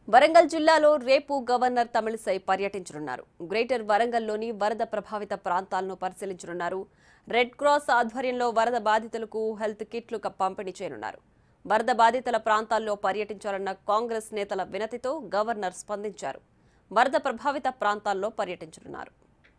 వరంగల్ జిల్లాలో రేపు గవర్నర్ తమిళిసై పర్యటించనున్నారు గ్రేటర్ వరంగల్లోని వరద ప్రభావిత ప్రాంతాలను పరిశీలించనున్నారు రెడ్ క్రాస్ ఆధ్వర్యంలో వరద బాధితులకు హెల్త్ కిట్లు క- పంపిణీ చేయనున్నారు వరద బాధితుల ప్రాంతాల్లో పర్యటించాలన్న కాంగ్రెస్ నేతల వినతితో గవర్నర్ స్పందించారు వరద ప్రభావిత ప్రాంతాల్లో పర్యటించనున్నారు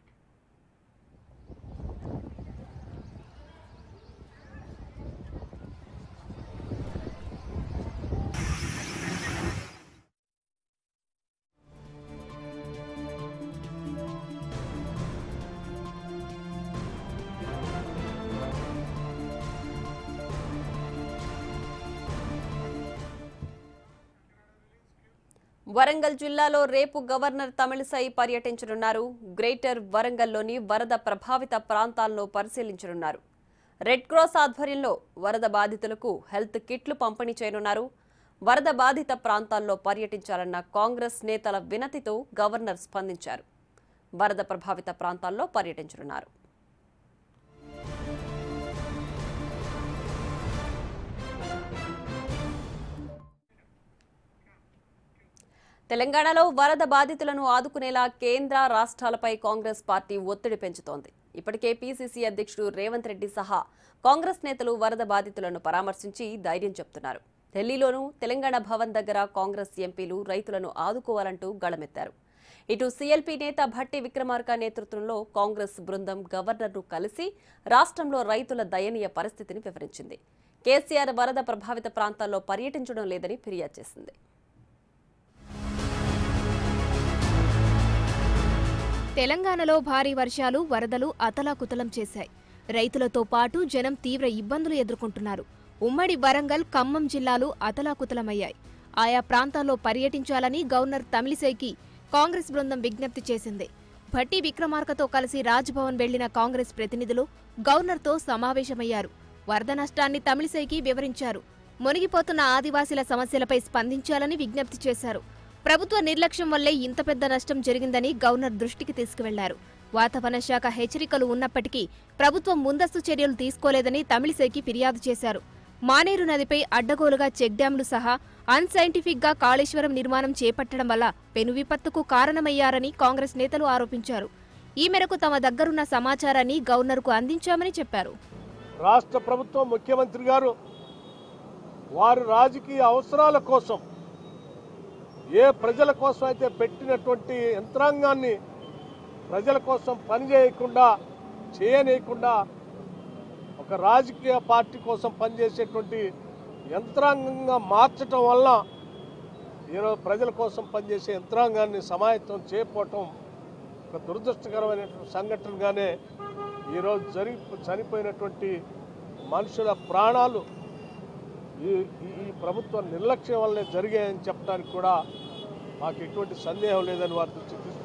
వరంగల్ జిల్లాలో రేపు గవర్నర్ తమిళిసై పర్యటించనున్నారు గ్రేటర్ వరంగల్లోని వరద ప్రభావిత ప్రాంతాల్లో పరిశీలించనున్నారు రెడ్ క్రాస్ ఆధ్వర్యంలో వరద బాధితులకు హెల్త్ కిట్లు పంపిణీ చేయనున్నారు వరద బాధిత ప్రాంతాల్లో పర్యటించాలన్న కాంగ్రెస్ నేతల వినతితో గవర్నర్ స్పందించారు వరద ప్రభావిత ప్రాంతాల్లో పర్యటించనున్నారు తెలంగాణలో వరద బాధితులను ఆదుకునేలా కేంద్ర రాష్ట్రాలపై కాంగ్రెస్ పార్టీ ఒత్తిడి పెంచుతోంది ఇప్పటికే పీసీసీ అధ్యక్షుడు రేవంత్ రెడ్డి సహా కాంగ్రెస్ నేతలు వరద బాధితులను పరామర్శించి ధైర్యం చెప్తున్నారు ఢిల్లీలోనూ తెలంగాణ భవన్ దగ్గర కాంగ్రెస్ ఎంపీలు రైతులను ఆదుకోవాలంటూ గళమెత్తారు ఇటు సీఎల్పీ నేత భట్టి విక్రమార్క నేతృత్వంలో కాంగ్రెస్ బృందం గవర్నర్ను కలిసి రాష్ట్రంలో రైతుల దయనీయ పరిస్థితిని వివరించింది కేసీఆర్ వరద ప్రభావిత ప్రాంతాల్లో పర్యటించడం లేదని ఫిర్యాదు చేసింది తెలంగాణలో భారీ వర్షాలు వరదలు అతలాకుతలం చేశాయి రైతులతో పాటు జనం తీవ్ర ఇబ్బందులు ఎదుర్కొంటున్నారు ఉమ్మడి వరంగల్ ఖమ్మం జిల్లాలు అతలాకుతలమయ్యాయి ఆయా ప్రాంతాల్లో పర్యటించాలని గవర్నర్ తమిళిసైకి కాంగ్రెస్ బృందం విజ్ఞప్తి చేసింది భట్టి విక్రమార్కతో కలిసి రాజ్భవన్ వెళ్లిన కాంగ్రెస్ ప్రతినిధులు గవర్నర్తో సమావేశమయ్యారు వరద నష్టాన్ని తమిళిసైకి వివరించారు మునిగిపోతున్న ఆదివాసీల సమస్యలపై స్పందించాలని విజ్ఞప్తి చేశారు ప్రభుత్వ నిర్లక్ష్యం వల్లే ఇంత పెద్ద నష్టం జరిగిందని గవర్నర్ దృష్టికి తీసుకువెళ్లారు వాతావరణ శాఖ హెచ్చరికలు ఉన్నప్పటికీ ప్రభుత్వం ముందస్తు చర్యలు తీసుకోలేదని తమిళిసైకి ఫిర్యాదు చేశారు మానేరు నదిపై అడ్డగోలుగా చెక్ డ్యాంలు సహా అన్సైంటిఫిక్ గా కాళేశ్వరం నిర్మాణం చేపట్టడం వల్ల పెను విపత్తుకు కారణమయ్యారని కాంగ్రెస్ నేతలు ఆరోపించారు ఈ మేరకు తమ దగ్గరున్న సమాచారాన్ని గవర్నర్కు అందించామని చెప్పారు రాష్ట్ర ప్రభుత్వం ముఖ్యమంత్రి గారు వారి రాజకీయ అవసరాల కోసం ఏ ప్రజల కోసం అయితే పెట్టినటువంటి యంత్రాంగాన్ని ప్రజల కోసం పనిచేయకుండా చేయనీయకుండా ఒక రాజకీయ పార్టీ కోసం పనిచేసేటువంటి యంత్రాంగంగా మార్చటం వల్ల ఈరోజు ప్రజల కోసం పనిచేసే యంత్రాంగాన్ని సమాయత్తం చేయకపోవటం ఒక దురదృష్టకరమైనటువంటి సంఘటనగానే ఈరోజు జరిగి చనిపోయినటువంటి మనుషుల ప్రాణాలు ఈ ఈ- ఈ ప్రభుత్వ నిర్లక్ష్యం వల్లే జరిగాయని చెప్పడానికి కూడా మాకు ఎటువంటి సందేహం లేదని వారి దృష్టికి తీసుకు